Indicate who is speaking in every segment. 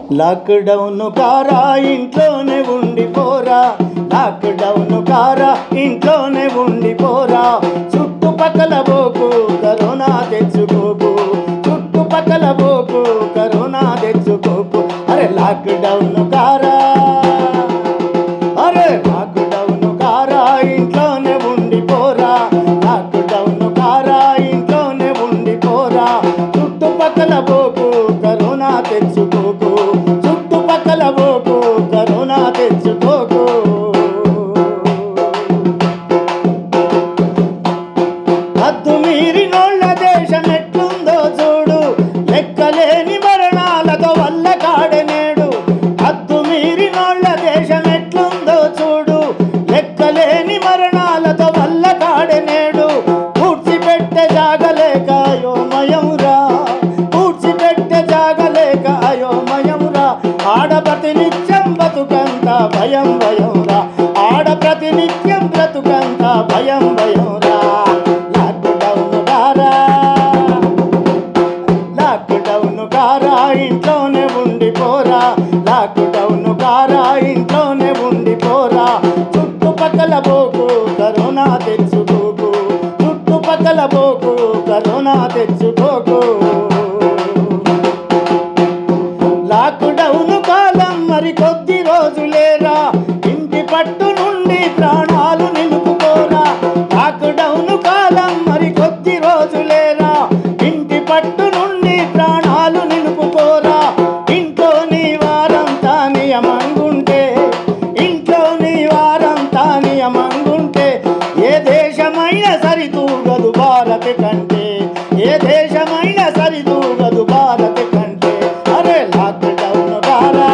Speaker 1: lockdown కారా ఇంట్లోనే ఉండిపోరా lockdown కారా ఇంట్లోనే ఉండిపోరా చుట్టుపక్కల పోకు కరోనా తెచ్చుకోకు చుట్టుపక్కల పోకు కరోనా తెచ్చుకోకు అరే లాక్డౌన్ కారా అరే లాక్డౌన్ కారా ఇంట్లోనే ఉండిపోరా లాక్డౌన్ కారా ఇంట్లోనే ఉండిపోరా చుట్టుపక్కల పోకు కరోనా తెచ్చుకోకు చుట్టుపక్కల పోకు కరోనా తెచ్చుకోకు హద్దు మీరినోళ్ళ దేశం ఎట్లుందో చూడు లెక్కలేని మరణాలతో వల్ల కాడనేడు హద్దు మీరినోళ్ళ దేశం ఎట్లుందో చూడు లెక్కలేని మరణాలతో వల్ల కాడనేడు పూడ్చిపెట్టే జాగలేక అయోమయమురా పూడ్చిపెట్టే జాగలేక అయోమయమురా ఆడపతి నిత్యం బతుకంత భయం భయంరా ఆడప్రతి నిత్యం బ్రతుకంత భయం భయంరా లాక్డౌన్ గారా లాక్డౌన్ కారా ఇంట్లోనే ఉండిపోరా లాక్డౌన్ కారా ఇంట్లోనే ఉండిపోరా చుట్టుపక్కల పోకు కరోనా తెచ్చుకోకు చుట్టుపక్కల పోకు కరోనా తెచ్చుకోకు లాక్డౌన్ కాలం మరి కొద్ది రోజులేరా ఇంటి పట్టు నుండి ప్రాణాలు నిలుపుకోరా లాక్డౌన్ కాలం మరి కొద్ది రోజులేరా ఇంటి పట్టు నుండి ప్రాణాలు నిలుపుకోరా ఇంట్లో నీ వారంతా నియమంగుంటే ఇంట్లో నీ వారంతా నియమంగుంటే ఏ దేశమైనా సరితూగదు భారత్ కంటే ఏ దేశమైనా సరితూగదు భారత్ కంటే అరే లాక్డౌన్ కారా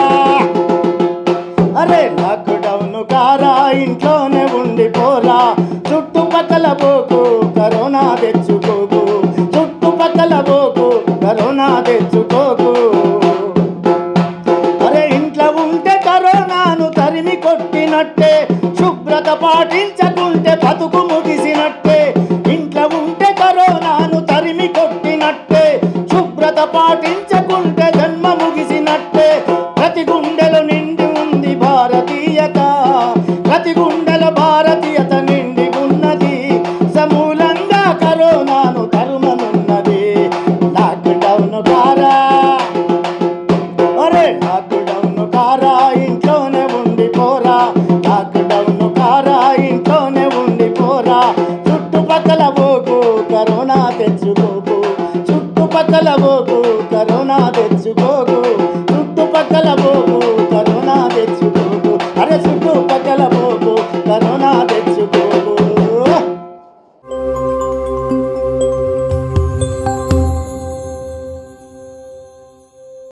Speaker 1: అరే లాక్డౌన్ కారా ఇంట్లోనే ఉండిపోరా చుట్టుపక్కల పోకు కరోనా తెచ్చుకోకు చుట్టుపక్కల పోకు కరోనా తెచ్చుకోకు అరే ఇంట్లో ఉంటే కరోనాను తరిమి కొట్టినట్టే శుభ్రత పాటించకుంటే బతుకు ముగిసినట్టే ఇంట్లో ఉంటే కరోనాను తరిమి కొట్టినట్టే శుభ్రత పాటించకుంటే జన్మ ముగిసినట్టే ప్రతి గుండెలో నిండి ఉంది భారతీయత ప్రతి గుండెలో భారతీయత నిండి ఉన్నది సమూలంగా కరోనాను తరుమనున్నది లాక్డౌన్ కారా అరే లాక్డౌన్ కారా ఇంట్లోనే ఉండిపోరా లాక్డౌన్ కారా ఇంట్లోనే ఉండిపోరా చుట్టుపక్కల పోకు కరోనా తెచ్చుకోకు చుట్టుపక్కల పోకు కరోనా తెచ్చుకోకు చుట్టుపక్కల పోకు కరోనా తెచ్చుకోకు అరే చుట్టుపక్కల పోకు కరోనా